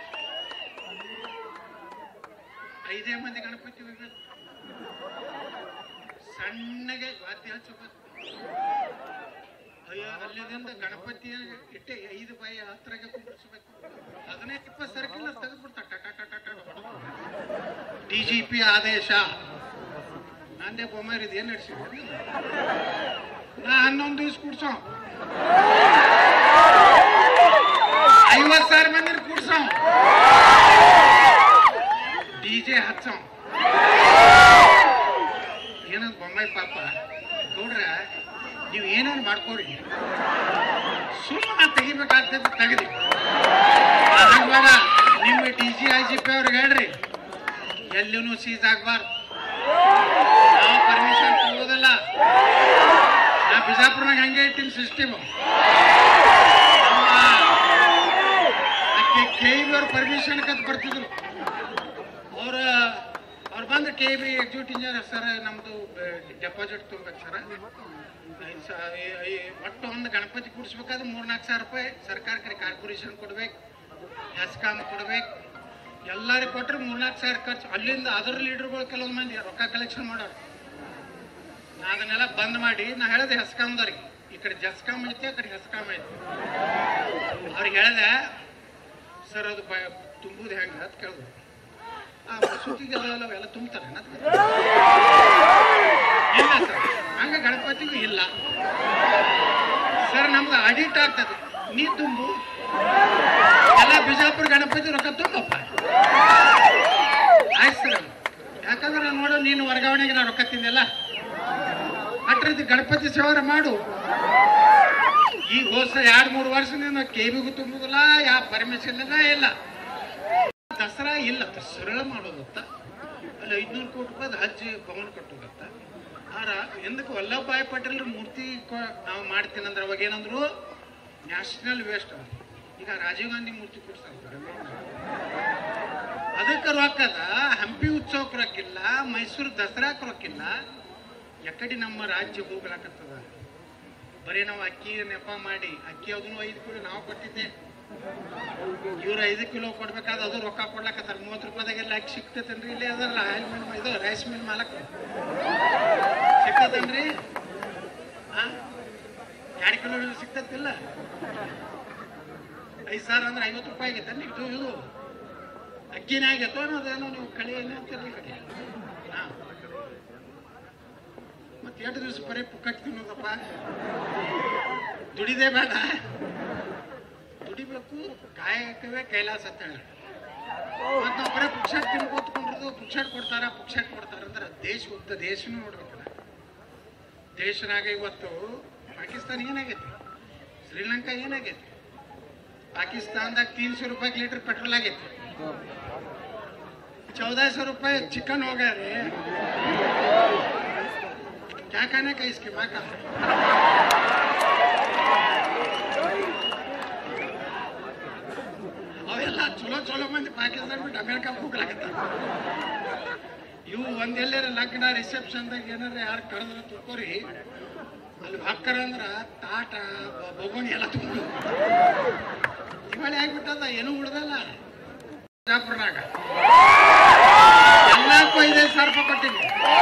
A: ಐದೇ ಮಂದಿ ಗಣಪತಿ ಹೋಗ್ಬೇಕು ಸಣ್ಣಗೆ ವಾದ್ಯ ಹಚ್ಚಬೇಕು ಅಯ್ಯೋ ಅಲ್ಲಿದಿಂದ ಗಣಪತಿಯ ಇಟ್ಟೆ ಐದು ಬಾಯಿ ಹತ್ತಿರಗೆ ಕುಂಡ್ರಿಸ್ಬೇಕು ಅದನ್ನೇ ಇಪ್ಪತ್ತು ಸರ್ಕಿಲ್ ತೆಗೆದ್ಬಿಡ್ತಾರೆ ಡಿ ಜಿ ಪಿ ಆದೇಶ ನಂದೇ ಬೊಮ್ಮಾರಿ ಇದು ಏನು ನಡೆಸಿದ್ರಿ ನಾ ಹನ್ನೊಂದು ದಿವ್ಸ ಕೂಡ್ಸೋ ಐವತ್ತು ಸಾವಿರ ಮಂದಿ ಕೂಡ್ಸೋ ಡಿ ಜೆ ಹಚ್ಚೋ ಏನಂತ ಬೊಮ್ಮಾಯಿ ಪಾಪ ನೋಡ್ರ ನೀವು ಏನೇನು ಮಾಡ್ಕೊರಿ ಸುಮ್ಮನೆ ತೆಗಿಬೇಕಾಗ್ತದೆ ತೆಗೆದಿ ಹಂಗ ಬೇಡ ನಿಮ್ಮ D G I G P ಅವ್ರಿಗೆ ಹೇಳ್ರಿ ಎಲ್ಲಿನೂ ಸೀಸ್ ಆಗ್ಬಾರ್ದು ನಾವು ಪರ್ಮಿಷನ್ ತಗೋದಿಲ್ಲ ನಾ ಬಿಜಾಪುರ್ನಾಗ ಹಂಗೆ ಇಟ್ಟಿನ ಸಿಸ್ಟಮ್ ಕೆ ಬಿ ಅವ್ರ ಪರ್ಮಿಷನ್ ಕತ್ ಬರ್ತಿದ್ರು ಅವ್ರ ಅವ್ರು ಬಂದು K B executive engineer sir ನಮ್ಮದು ಡೆಪಾಸಿಟ್ ತುಂಬೇಕು ಸರ್ ಐದು ಸಾ- ಈ- ಈ- ಒಟ್ಟು ಒಂದು ಗಣಪತಿ ಕೂಡಿಸ್ಬೇಕಾದ್ರೆ ಮೂರ್ನಾಲ್ಕು ಸಾವಿರ ರೂಪಾಯಿ ಸರ್ಕಾರಕ್ಕೆ ಕಾರ್ಪೊರೇಷನ್ ಕೊಡ್ಬೇಕು ಎಸ್ಕಾಮ್ ಕೊಡ್ಬೇಕು ಎಲ್ಲರಿಗೆ ಕೊಟ್ಟರೆ ಮೂರ್ನಾಲ್ಕು ಸಾವಿರ ಖರ್ಚು ಅಲ್ಲಿಂದ ಅದರ ಲೀಡರ್ಗಳು ಕೆಲವೊಂದು ಮಂದಿ ರೊಕ್ಕ ಕಲೆಕ್ಷನ್ ಮಾಡೋರು ನಾ ಅದನ್ನೆಲ್ಲ ಬಂದ್ ಮಾಡಿ ನಾ ಹೇಳಿದೆ ಹೆಸ್ಕಾಮ್ದವ್ರಿಗೆ ಈ ಕಡೆ ಜಸ್ಕಾಮ್ ಐತಿ ಆ ಕಡೆ ಹೆಸ್ಕಾಮ್ ಐತಿ ಅವ್ರಿಗೆ ಹೇಳಿದೆ ಸರ್ ಅದು ಬ ತುಂಬುದು ಹೆಂಗೆ ಅಂತ ಕೇಳಿದ್ರು ಆ ಮಸೂತಿಗೆ ಅವೆಲ್ಲ ಅವೆಲ್ಲ ತುಂಬ್ತಾರೆ ಅಂತ ಕೇಳ್ದೆ. ಇಲ್ಲ ಸರ್ ಹಂಗ ಗಣಪತಿಗೂ ಇಲ್ಲ ಸರ್ ನಮ್ದು ಆಡಿಟ್ ಆಗ್ತದೆ ನೀ ತುಂಬು ಎಲ್ಲ ಬಿಜಾಪುರ ಗಣಪತಿ ರೊಕ್ಕ ತುಂಬಪ್ಪ ಆಯ್ತು ಸರ್ ಯಾಕಂದ್ರೆ ನಾನು ನೋಡೋ ನೀನು ವರ್ಗಾವಣೆಗೆ ನಾನು ರೊಕ್ಕ ತಿಂದೆಲ್ಲ ಅಟ್ರದ್ದು ಗಣಪತಿ ಸೇವಾರ ಮಾಡು ಈಗ ಹೋಸ ಎರಡು ಮೂರು ವರ್ಷದಿಂದ ಕೇಬಿಗೂ ತುಂಬುದಿಲ್ಲ ಯಾವ ಪರ್ಮಿಷನ್ ಇಲ್ಲ ದಸರಾ ಇಲ್ಲ ಅಂತ ಸರಳ ಮಾಡೋದತ್ತ ಅಲ್ಲಿ ಐದ್ನೂರು ಕೋಟಿ ರೂಪಾಯಿ ಹಜ್ಜಿ ಭವನ ಕಟ್ಟೋದತ್ತ ಆರ ಎಂದಕ್ಕೆ ವಲ್ಲಭಭಾಯಿ ಪಟೇಲ್ ಮೂರ್ತಿ ಕೊ- ನಾವು ಮಾಡ್ತೀನಿ ಅಂದ್ರೆ ಅವಾಗ ಏನಂದ್ರು ನ್ಯಾಷನಲ್ ವೇಸ್ಟ್ ಈಗ ರಾಜೀವ್ ಗಾಂಧಿ ಮೂರ್ತಿ ಕೊಡ್ತಾರೆ ಅದಕ್ಕೆ ರೊಕ್ಕದ ಹಂಪಿ ಉತ್ಸವಕ್ಕೆ ರೊಕ್ಕಿಲ್ಲ ಮೈಸೂರು ದಸರಾಕ್ಕೆ ರೊಕ್ಕಿಲ್ಲ ಎಕಡೆ ನಮ್ಮ ರಾಜ್ಯ ಹೋಗ್ಲಾಕತ್ತದ ಬರೀ ನಾವು ಅಕ್ಕಿ ನೆಪ ಮಾಡಿ ಅಕ್ಕಿ ಅದನ್ನು ಐದು ಕಿಲೋ ನಾವು ಕೊಟ್ಟಿದ್ದೆ ಇವ್ರು ಐದು ಕಿಲೋ ಕೊಡ್ಬೇಕಾದ್ರೆ ಅದು ರೊಕ್ಕ ಕೊಡ್ಲಾಕತ್ತಾರ ಮೂವತ್ತು ರೂಪಾಯಿದಾಗೆಲ್ಲ ಅಕ್ಕಿ ಸಿಗ್ತೈತೇನ್ರಿ ಇಲ್ಲೇ ಅದಲ್ಲ ಆಯಿಲ್ ಮಿಲ್ ಇದು ರೈಸ್ ಮಿಲ್ ಮಾಲಕ್ ಸಿಗ್ತೈತೇನ್ರಿ ಹಾ ಎರಡು ಕಿಲೋ ಸಿಗ್ತೈತಿಲ್ಲ ಐದು ಸಾವಿರ ಅಂದ್ರೆ ಐವತ್ತು ರೂಪಾಯಿ ಆಗೈತೆ ಇದು ಇದು ಅಕ್ಕಿನೇ ಆಗೈತೋ ಅನ್ನೋದೇನೋ ನೀವು ಕಳಿ ಏನೋ ಅಂತೀರಲ್ಲ ಕಡೆ ಹಾ ಮತ್ತೆ ಎರಡು ದಿವಸ ಬರೀ ಪುಕ್ಕಟ್ ತಿನ್ನೋದಪ್ಪ ದುಡಿದೇ ಬೇಡ ದುಡಿಬೇಕು ಕಾಯಕವೇ ಕೈಲಾಸ ಅಂತ ಹೇಳಿ ಮತ್ತೆ ನಾವು ಬರೀ ಪುಕ್ಷಾಟ್ ತಿನ್ಕೋತ್ಕೊಂಡಿರೋದು ಪುಕ್ಷಾಟ್ ಕೊಡ್ತಾರ ಪುಕ್ಷಾಟ್ ಕೊಡ್ತಾರ ಅಂದ್ರೆ ದೇಶ ಉದ್ದ ದೇಶನೂ ನೋಡ್ಬೇಕಲ್ಲ ದೇಶನಾಗ ಇವತ್ತು ಪಾಕಿಸ್ತಾನ ಏನಾಗೈತಿ ಶ್ರೀಲಂಕಾ ಏನಾಗೈತಿ ಪಾಕಿಸ್ತಾನದಾಗ ತೀನ್ ಸौ ರೂಪಾಯಿ ಲೀಟರ್ ಪೆಟ್ರೋಲ್ ಆಗೈತಿ चौदह सौ रुपये चिकन हो गया रे क्या खाने का इसके माँ का ಅವೆಲ್ಲ ಚಲೋ ಚಲೋ ಮಂದಿ ಪಾಕಿಸ್ತಾನ ಬಿಟ್ಟು ಅಮೇರಿಕಾ ಹೋಗ್ಲಾಕತ್ತಾರ ಇವು ಒಂದೆಲ್ಲರ ಲಗ್ನ ರಿಸೆಪ್ಷನ್ದಾಗ ಏನಾರ ಯಾರು ಕರೆದ್ರೆ ತುಕೋರಿ ಅಲ್ಲಿ ಹಾಕ್ತಾರ ಅಂದ್ರ ತಾಟ ಬ- ಬೊಗುಣಿ ಎಲ್ಲ ತುಂಬ ದಿವಾಳಿ ಆಗ್ಬಿಟ್ಟದ ಏನೂ ಉಳ್ದಲ್ಲ ಬಿಜಾಪುರ್ನಾಗ ಎಲ್ಲಕ್ಕೂ ಐದೈದು ಸಾವಿರ ರೂಪಾಯಿ ಕೊಟ್ಟಿನಿ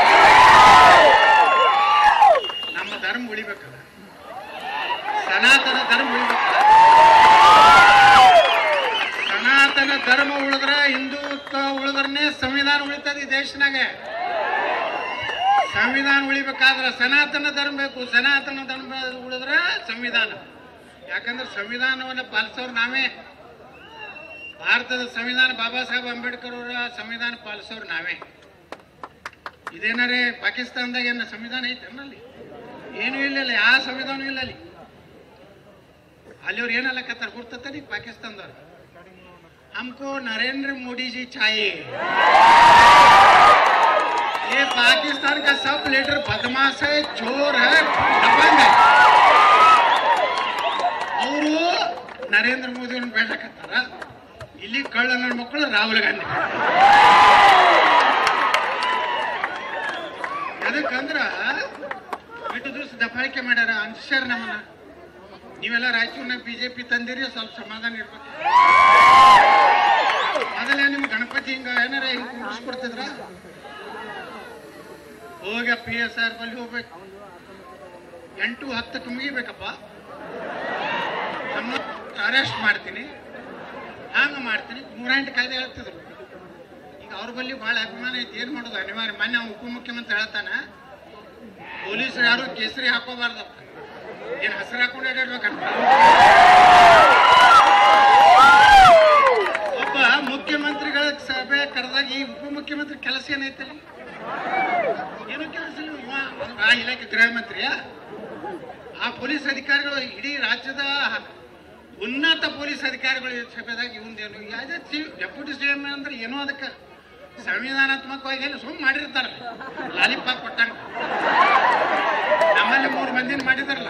A: ನಮ್ಮ ಧರ್ಮ ಉಳಿಬೇಕಲ್ಲ ಸನಾತನ ಧರ್ಮ ಉಳಿಬೇಕಲ್ಲ ಸನಾತನ ಧರ್ಮ ಉಳಿದ್ರ ಹಿಂದುತ್ವ ಉಳಿದ್ರನೇ ಸಂವಿಧಾನ ಉಳಿತದ ಈ ದೇಶನಾಗ ಸಂವಿಧಾನ ಉಳಿಬೇಕಾದ್ರೆ ಸನಾತನ ಧರ್ಮ ಬೇಕು ಸನಾತನ ಧರ್ಮ ಉಳಿದ್ರ ಸಂವಿಧಾನ ಯಾಕಂದ್ರೆ ಸಂವಿಧಾನವನ್ನ ಪಾಲಿಸೋರು ನಾವೇ ಭಾರತದ ಸಂವಿಧಾನ ಬಾಬಾ ಸಾಹೇಬ್ ಅಂಬೇಡ್ಕರ್ ಅವರ ಸಂವಿಧಾನ ಪಾಲಿಸೋರು ನಾವೇ ಇದೇನಾರೇ ಪಾಕಿಸ್ತಾನದಾಗ ಏನ ಸಂವಿಧಾನ ಐತೆ ಅಲ್ಲಿ ಏನೂ ಇಲ್ಲ ಅಲ್ಲಿ ಯಾವ ಸಂವಿಧಾನ ಇಲ್ಲ ಅಲ್ಲಿ ಅಲ್ಲಿ ಅವ್ರು ಏನಲ್ಲಕತ್ತಾರ ಗುರ್ತತ್ತ ನೀ ಪಾಕಿಸ್ತಾನದವ್ರು हमको नरेंद्र मोदी जी चाहिए ये पाकिस्तान का सब लीडर बदमाश है चोर है दबंग है ಅವರು ನರೇಂದ್ರ ಮೋದಿ ಅವ್ರನ್ನ ಬೇಡಕತ್ತಾರ ಇಲ್ಲಿ ಕಳ್ಳ ನನ್ನ ಮಕ್ಕಳು ರಾಹುಲ್ ಗಾಂಧಿ ಅದಕ್ಕಂದ್ರ ಇಟ್ಟು ದಿವಸ ದಫಾಳಿಕೆ ಮಾಡ್ಯಾರ ಅನ್ಸ್ಯಾರ ನಮ್ಮನ್ನ ನೀವೆಲ್ಲ ರಾಯಚೂರಿನಾಗ ಬಿಜೆಪಿ ತಂದಿರಿ ಸ್ವಲ್ಪ ಸಮಾಧಾನ ಇರ್ಬೇಕು ಮೊದಲೇ ನಿಮ್ ಗಣಪತಿ ಹಿಂಗ ಏನಾರ ಹಿಂಗ್ ಕುಂಡಿಸ್ಕೊಡ್ತಿದ್ರ ಹೋಗ ಪಿ ಎಸ್ ಆರ್ ಬಲ್ಲಿ ಹೋಗ್ಬೇಕು ಎಂಟು ಹತ್ತಕ್ಕೆ ಮುಗಿಬೇಕಪ್ಪ ಅರೆಸ್ಟ್ ಮಾಡ್ತೀನಿ ಹಂಗೆ ಮಾಡ್ತೀನಿ ನೂರೆಂಟು ಕಾಯ್ದೆ ಹೇಳ್ತಿದ್ರು ಈಗ ಅವ್ರ ಬಳಿ ಭಾಳ ಅಭಿಮಾನ ಐತಿ ಏನು ಮಾಡೋದು ಅನಿವಾರ್ಯ ಮೊನ್ನೆ ಅವ್ನು ಉಪಮುಖ್ಯಮಂತ್ರಿ ಹೇಳ್ತಾನ ಪೊಲೀಸರು ಯಾರು ಕೇಸರಿ ಹಾಕೋಬಾರ್ದಪ್ಪ ಏನು ಹಸಿರು ಹಾಕೊಂಡು ಅಡ್ಡಾಡ್ಬೇಕಂತ ಒಬ್ಬ ಮುಖ್ಯಮಂತ್ರಿಗಳ ಸಭೆ ಕರೆದಾಗ ಈ ಉಪಮುಖ್ಯಮಂತ್ರಿ ಕೆಲಸ ಏನೈತಲ್ಲಿ ಏನು ಕೆಲಸ ಇಲ್ಲ ಇವ ಆ ಇಲಾಖೆ ಗೃಹ ಮಂತ್ರಿಯ ಆ ಪೊಲೀಸ್ ಅಧಿಕಾರಿಗಳು ಇಡೀ ರಾಜ್ಯದ ಉನ್ನತ ಪೊಲೀಸ್ ಅಧಿಕಾರಿಗಳು ಈ ಸಭೆದಾಗ ಇವಂದೇನು ಯಾವುದೇ ಚೀಫ್ ಡೆಪ್ಯೂಟಿ ಸಿ ಎಂ ಅಂದ್ರೆ ಏನೋ ಅದಕ್ಕೆ ಸಂವಿಧಾನಾತ್ಮಕವಾಗಿ ಏನು ಸುಮ್ಮನೆ ಮಾಡಿರ್ತಾರ ಲಾಲಿಪಾಪ್ ಕೊಟ್ಟಂಗ ನಮ್ಮಲ್ಲಿ ಮೂರು ಮಂದಿನ ಮಾಡಿದಾರಲ್ಲ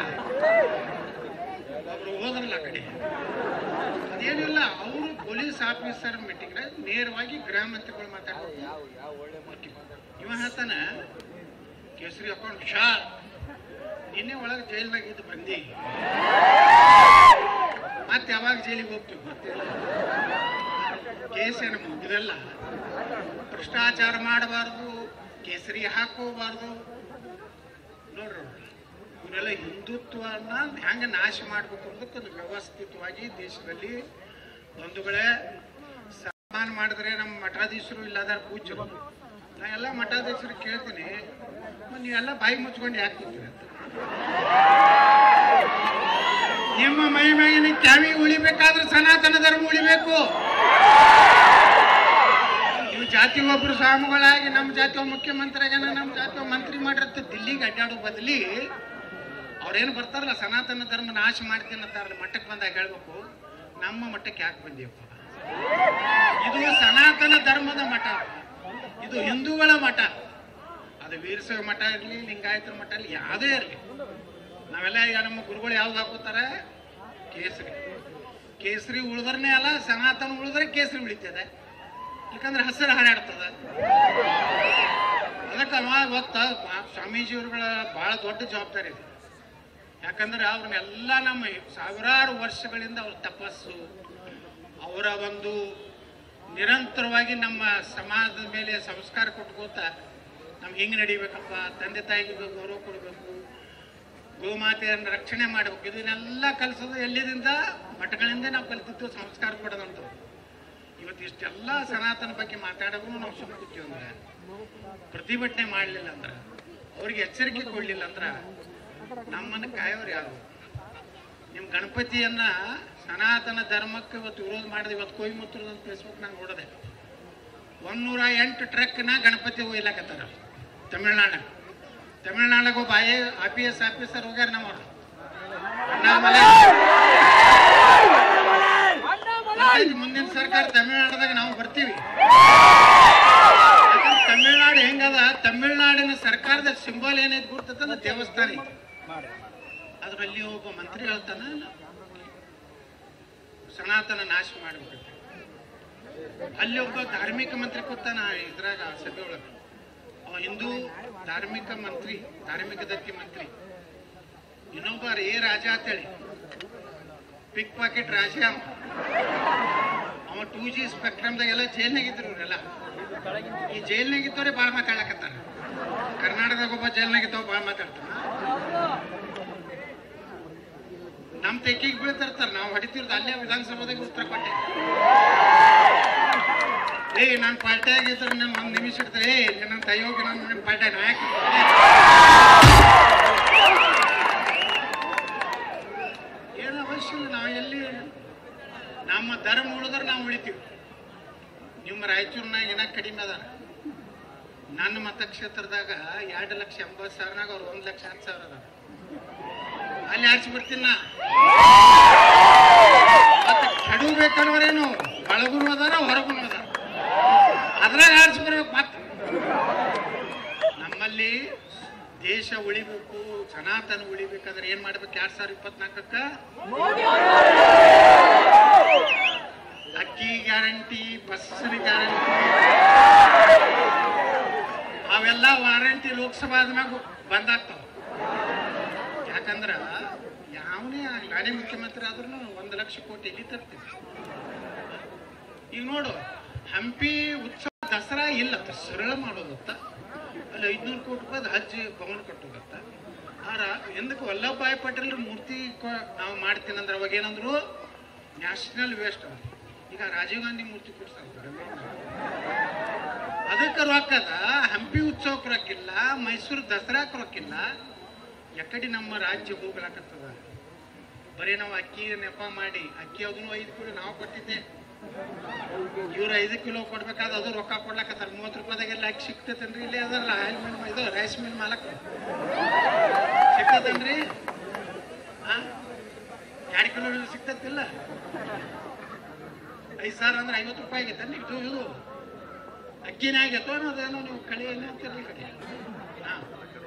A: ಒಬ್ರು ಹೋದ್ರಲ್ಲ ಆ ಕಡೆ ಅದೇನಿಲ್ಲ ಅವರು ಪೊಲೀಸ್ ಆಫೀಸರ್ ಮೀಟಿಂಗ್ ನೇರವಾಗಿ ಗೃಹ ಮಂತ್ರಿಗಳು ಮಾತಾಡ್ತಾರೆ ಇವ ಹೇಳ್ತಾನ ಕೇಸರಿ ಹಾಕೊಂಡು ಶಾ ನಿನ್ನೆ ಒಳಗೆ ಜೈಲ್ನಾಗ ಇದ್ದು ಬಂದಿ ಮತ್ತೆ ಯಾವಾಗ ಜೈಲಿಗೆ ಹೋಗ್ತೀವಿ ಗೊತ್ತಿಲ್ಲ ಕೇಸ್ ಏನು ಮುಗಿದಲ್ಲ ಭ್ರಷ್ಟಾಚಾರ ಮಾಡಬಾರ್ದು ಕೇಸರಿ ಹಾಕೋಬಾರ್ದು ನೋಡ್ರಿ ಇವರೆಲ್ಲ ಹಿಂದುತ್ವನ ಹೆಂಗೆ ನಾಶ ಮಾಡಬೇಕು ಅನ್ನೋದಕ್ಕೆ ವ್ಯವಸ್ಥಿತವಾಗಿ ದೇಶದಲ್ಲಿ ಬಂಧುಗಳೇ ಸನ್ಮಾನ ಮಾಡಿದ್ರೆ ನಮ್ಮ ಮಠಾಧೀಶರು ಇಲ್ಲದಾರ ಪೂಜ್ಯರು ನಾ ಎಲ್ಲ ಮಠಾಧೀಶರು ಕೇಳ್ತೀನಿ "ಮ, ನೀವೆಲ್ಲ ಬಾಯಿ ಮುಚ್ಕೊಂಡು ಯಾಕೆ ಕೂತೀರಿ ಅಂತ ನಿಮ್ಮ ಮೈ ಮೇಗಿನ ಕ್ಯಾವಿ ಉಳಿಬೇಕಾದ್ರೆ ಸನಾತನ ಧರ್ಮ ಉಳಿಬೇಕು ನೀವು ಜಾತಿ ಒಬ್ರು ಸ್ವಾಮಿಗಳಾಗಿ ನಮ್ಮ ಜಾತಿ ಒಬ್ಬ ಮುಖ್ಯಮಂತ್ರಿ ಆಗ್ಯಾನ ನಮ್ಮ ಜಾತಿ ಒಬ್ಬ ಮಂತ್ರಿ ಮಾಡಿರತ್ತೆ ದಿಲ್ಲಿಗೆ ಅಡ್ಡಾಡೋ ಬದಲಿ ಅವ್ರೇನು ಬರ್ತಾರಲ್ಲ ಸನಾತನ ಧರ್ಮ ನಾಶ ಮಾಡ್ತೀನಿ ಅಂತಾರಲ್ಲ ಮಠಕ್ಕೆ ಬಂದಾಗ ಹೇಳ್ಬೇಕು ನಮ್ಮ ಮಠಕ್ಕೆ ಯಾಕೆ ಬಂದೀವಪ್ಪ ಇದು ಸನಾತನ ಧರ್ಮದ ಮಠ ಇದು ಹಿಂದೂಗಳ ಮಠ ಅದು ವೀರಶೈವ ಮಠ ಇರಲಿ ಲಿಂಗಾಯತರ ಮಠ ಇರಲಿ ಯಾವುದೇ ಇರಲಿ ನಾವೆಲ್ಲ ಈಗ ನಮ್ಮ ಗುರುಗಳು ಯಾವ್ದು ಹಾಕೋತಾರೆ ಕೇಸರಿ ಕೇಸರಿ ಉಳಿದ್ರನೇ ಅಲ್ಲ ಸನಾತನ ಉಳಿದ್ರೆ ಕೇಸರಿ ಉಳಿತದೆ ಯಾಕಂದ್ರೆ ಹಸಿರು ಹಾರಾಡ್ತದ ಅದಕ್ಕೆ ಅವ ಗೊತ್ತ ಸ್ವಾಮೀಜಿಯವ್ರುಗಳ ಬಹಳ ದೊಡ್ಡ ಜವಾಬ್ದಾರಿ ಇದೆ ಯಾಕಂದ್ರೆ ಅವ್ರನ್ನೆಲ್ಲ ನಮ್ಮ ಸಾವಿರಾರು ವರ್ಷಗಳಿಂದ ಅವ್ರ ತಪಸ್ಸು ಅವರ ಒಂದು ನಿರಂತರವಾಗಿ ನಮ್ಮ ಸಮಾಜದ ಮೇಲೆ ಸಂಸ್ಕಾರ ಕೊಟ್ಕೋತ ನಮ್ಗೆ ಹೆಂಗೆ ನಡಿಬೇಕಪ್ಪ ತಂದೆ ತಾಯಿಗೆ ಗೌರವ ಕೊಡಬೇಕು ಗೋಮಾತೆಯನ್ನು ರಕ್ಷಣೆ ಮಾಡಬೇಕು ಇದನ್ನೆಲ್ಲ ಕಲಿಸೋದು ಎಲ್ಲಿದಿಂದ ಮಠಗಳಿಂದ ನಾವು ಕಲಿತಿದ್ದು ಸಂಸ್ಕಾರ ಕೊಡೋದಂತ ಇವತ್ತು ಇಷ್ಟೆಲ್ಲ ಸನಾತನ ಬಗ್ಗೆ ಮಾತಾಡೋದು ನಾವು ಸುಮ್ಮನೆ ಕೂತೀವಿ ಅಂದ್ರೆ ಪ್ರತಿಭಟನೆ ಮಾಡಲಿಲ್ಲ ಅಂದ್ರೆ ಅವ್ರಿಗೆ ಎಚ್ಚರಿಕೆ ಕೊಡಲಿಲ್ಲ ಅಂದ್ರೆ ನಮ್ಮನ್ನು ಕಾಯೋರು ಯಾರು ನಿಮ್ಮ ಗಣಪತಿಯನ್ನ ಸನಾತನ ಧರ್ಮಕ್ಕೆ ಇವತ್ತು ವಿರೋಧ ಮಾಡಿದೆ ಇವತ್ತು ಕೊಯ್ಮತ್ತೂರು ಅಂತ ಫೇಸ್ಬುಕ್ ನಾನು ನೋಡಿದೆ ಒಂದೂರ ಎಂಟು ಟ್ರಕ್ನ ಗಣಪತಿ ಒಯ್ಲಾಕತ್ತಾರ ತಮಿಳ್ನಾಡು ತಮಿಳ್ನಾಡಿಗೆ ಒಬ್ಬ I I P S officer ಹೋಗ್ಯಾರ ನಮ್ಮವ್ರು ಅಣ್ಣಾಮಲೈ ಅಂತೈತಿ ಮುಂದಿನ ಸರ್ಕಾರ ತಮಿಳ್ನಾಡದಾಗ ನಾವು ಬರ್ತೀವಿ ಯಾಕಂದ್ರೆ ತಮಿಳ್ನಾಡು ಹೆಂಗದ ತಮಿಳ್ನಾಡಿನ ಸರ್ಕಾರದ ಸಿಂಬಲ್ ಏನೈತಿ ಗುರ್ತದ ದೇವಸ್ಥಾನ ಐತಿ ಅದರಲ್ಲಿ ಒಬ್ಬ ಮಂತ್ರಿ ಹೇಳ್ತಾನ ಸನಾತನ ನಾಶ ಮಾಡಬೇಕು ಅಲ್ಲಿ ಒಬ್ಬ ಧಾರ್ಮಿಕ ಮಂತ್ರಿ ಕೂತಾನ ಇದ್ರಾಗ ಸಭೆ ಒಳಗೆ ಅವ ಹಿಂದೂ ಧಾರ್ಮಿಕ ಮಂತ್ರಿ ಧಾರ್ಮಿಕ ದತ್ತಿ ಮಂತ್ರಿ ಇನ್ನೊಬ್ಬ ಏ ರಾಜ ಅಂತೇಳಿ ಪಿಕ್ ಪಾಕೆಟ್ ರಾಜ ಅವ ಅವ ಟೂ ಜಿ ಸ್ಪೆಕ್ಟ್ರಮ್ದಾಗ ಎಲ್ಲ ಜೈಲ್ನಾಗಿದ್ರು ಇವರೆಲ್ಲ ಈ ಜೈಲ್ನಾಗಿದ್ದವ್ರೆ ಭಾಳ ಮಾತಾಡಕತ್ತಾರ ಕರ್ನಾಟಕದಾಗ ಒಬ್ಬ ಜೈಲ್ನಾಗಿದ್ದವ ಭಾಳ ಮಾತಾಡ್ತಾನ ನಮ್ಮ ತೆಕ್ಕಿಗೆ ಬೀಳ್ತಿರ್ತಾರ ನಾವು ಹೊಡಿತಿರ್ದು ಅಲ್ಲೇ ವಿಧಾನಸಭಾದಾಗ ಉತ್ತರ ಕೊಟ್ಟೆ ಏ ನಾನು ಪಾರ್ಟಿಯಾಗಿದ್ರೆ ನಾನು ಒಂದು ನಿಮಿಷ ಇರ್ತಾರೆ ಏ ನನ್ನ ತಯ್ಯೋಗಿ ನಾನು ನಿಮ್ಮ ಪಾರ್ಟಿ ನಾಯಕ ಏನು ಅವಶ್ಯ ಇಲ್ಲ ನಾವು ಎಲ್ಲಿ ನಮ್ಮ ಧರ್ಮ ಉಳಿದ್ರೆ ನಾವು ಉಳಿತೀವಿ ನಿಮ್ಮ ರಾಯಚೂರಿನಾಗ ಏನ ಕಡಿಮೆ ಅದಾರ ನನ್ನ ಮತಕ್ಷೇತ್ರದಾಗ ಎರಡು ಲಕ್ಷ ಎಂಬತ್ತು ಸಾವಿರನಾಗ ಅವ್ರು ಒಂದು ಲಕ್ಷ ಹತ್ತು ಸಾವಿರ ಅದಾರ ಅಲ್ಲಿ ಆಡ್ಸಿ ಬರ್ತೀನಿ ನಾ ಮತ್ತೆ ಕೆಡಬೇಕನ್ನೋರೇನು ಒಳಗೂ ಅದಾರ ಹೊರಗೂ ಅದಾರ ಅದ್ರಾಗ ಆಡ್ಸಿ ಬರ್ಬೇಕು ಮತ್ತೆ ನಮ್ಮಲ್ಲಿ ದೇಶ ಉಳಿಬೇಕು ಸನಾತನ ಉಳಿಬೇಕಾದ್ರೆ ಏನ್ ಮಾಡ್ಬೇಕು ಎರಡ್ ಸಾವಿರದ ಇಪ್ಪತ್ನಾಲ್ಕಕ್ಕ ಅಕ್ಕಿ ಗ್ಯಾರಂಟಿ ಬಸ್ಸಿನ ಗ್ಯಾರಂಟಿ ಅವೆಲ್ಲ ವಾರಂಟಿ ಲೋಕಸಭಾದ ಮ್ಯಾಗ ಬಂದಾಗ್ತಾವ ಯಾಕಂದ್ರ ಯಾವನೇ ಆಗ್ಲಿ, ನಾನೇ ಮುಖ್ಯಮಂತ್ರಿ ಆದ್ರೂ ಒಂದು ಲಕ್ಷ ಕೋಟಿ ಎಲ್ಲಿ ತರ್ತೀವಿ ಈಗ ನೋಡು ಹಂಪಿ ಉತ್ಸವ ದಸರಾ ಇಲ್ಲ ಅದು ಸರಳ ಮಾಡೋದತ್ತ ಅಲ್ಲಿ ಐದ್ನೂರು ಕೋಟಿ ರೂಪಾಯಿ ಹಜ್ ಭವನ ಕಟ್ಟೋದತ್ತ ಆರ ಎಂದಕ್ಕೆ ವಲ್ಲಭಭಾಯಿ ಪಟೇಲ್ರ ಮೂರ್ತಿ ಕೊ- ನಾವು ಮಾಡ್ತೀನಿ ಅಂದ್ರೆ ಅವಾಗ ಏನಂದ್ರು ನ್ಯಾಷನಲ್ ವೇಸ್ಟ್ ಈಗ ರಾಜೀವ್ ಗಾಂಧಿ ಮೂರ್ತಿ ಕೊಡ್ತಾರೆ ಅದಕ್ಕೆ ರೊಕ್ಕದ ಹಂಪಿ ಉತ್ಸವಕ್ಕೆ ರೊಕ್ಕಿಲ್ಲ ಮೈಸೂರು ದಸರಾಕ್ಕೆ ರೊಕ್ಕಿಲ್ಲ ಎಕಡೆ ನಮ್ಮ ರಾಜ್ಯ ಹೋಗ್ಲಾಕತ್ತದ ಬರೀ ನಾವು ಅಕ್ಕಿ ನೆಪ ಮಾಡಿ ಅಕ್ಕಿ ಅದನ್ನು ಐದು ಕಿಲೋ ನಾವು ಕೊಟ್ಟಿದ್ದೆ ಇವ್ರು ಐದು ಕಿಲೋ ಕೊಡ್ಬೇಕಾದ ಅದು ರೊಕ್ಕ ಕೊಡ್ಲಾಕತ್ತಾರ ಮೂವತ್ತು ರೂಪಾಯಿದಾಗೆಲ್ಲ ಅಕ್ಕಿ ಸಿಗ್ತೈತೇನ್ರಿ ಇಲ್ಲೇ ಅದಲ್ಲ ಆಯಿಲ್ ಮಿಲ್ ಇದು ರೈಸ್ ಮಿಲ್ ಮಾಲಕ್ ಸಿಗ್ತೈತೇನ್ರಿ ಹಾ ಎರಡು ಕಿಲೋ ಸಿಗ್ತೈತಿಲ್ಲ ಐದು ಸಾವಿರ ಅಂದ್ರೆ ಐವತ್ತು ರೂಪಾಯಿ ಆಗೈತೆ ಇದು ಇದು ಅಕ್ಕಿನೇ ಆಗೈತೋ ಅನ್ನೋದೇನೋ ನೀವು ಕಳೆ ಏನೋ ಅಂತೀರಲ್ಲ ಈ ಕಡೆ ಹಾಂ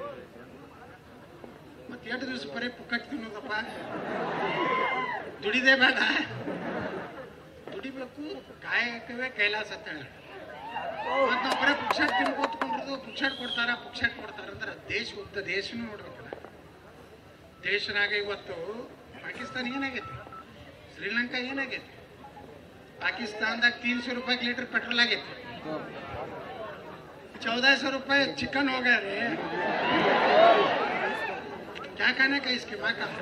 A: ಮತ್ತೆ ಎರಡು ದಿವಸ ಬರೀ ಪುಕ್ಕಟ್ ತಿನ್ನೋದಪ್ಪ ದುಡಿದೇ ಬೇಡ ದುಡಿಬೇಕು ಕಾಯಕವೇ ಕೈಲಾಸ ಅಂತ ಹೇಳಿ ಮತ್ತೆ ನಾವು ಬರೀ ಪುಕ್ಷಾಟ್ ತಿನ್ಕೋತ್ಕೊಂಡಿರೋದು ಪುಕ್ಷಾಟ್ ಕೊಡ್ತಾರ ಪುಕ್ಷಾಟ್ ಕೊಡ್ತಾರ ಅಂದ್ರೆ ದೇಶ ಉದ್ದ ದೇಶನೂ ನೋಡ್ಬೇಕಲ್ಲ ದೇಶನಾಗ ಇವತ್ತು ಪಾಕಿಸ್ತಾನ ಏನಾಗೈತಿ ಶ್ರೀಲಂಕಾ ಏನಾಗೈತಿ ಪಾಕಿಸ್ತಾನದಾಗ ತೀನ್ ಸौ ರೂಪಾಯಿ ಲೀಟರ್ ಪೆಟ್ರೋಲ್ ಆಗೈತಿ चौदह सौ रुपये चिकन हो गया रे क्या खाने का इसके माँ का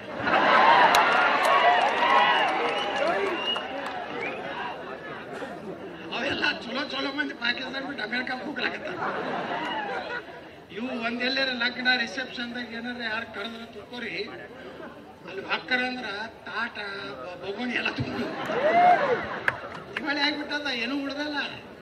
A: ಅವೆಲ್ಲ ಚಲೋ ಚಲೋ ಮಂದಿ ಪಾಕಿಸ್ತಾನ ಬಿಟ್ಟು ಅಮೇರಿಕಾ ಹೋಗ್ಲಾಕತ್ತಾರ ಇವು ಒಂದೆಲ್ಲರ ಲಗ್ನ ರಿಸೆಪ್ಷನ್ದಾಗ ಏನಾರ ಯಾರು ಕರೆದ್ರ ತಿಳ್ಕೊರಿ ಅಲ್ಲಿ ಹಾಕ್ತಾರ ಅಂದ್ರ ತಾಟ ಬ- ಬೊಗೋಣಿ ಎಲ್ಲ ತುಂಬ ದಿವಾಳಿ ಆಗ್ಬಿಟ್ಟದ ಏನೂ ಉಳ್ದಲ್ಲ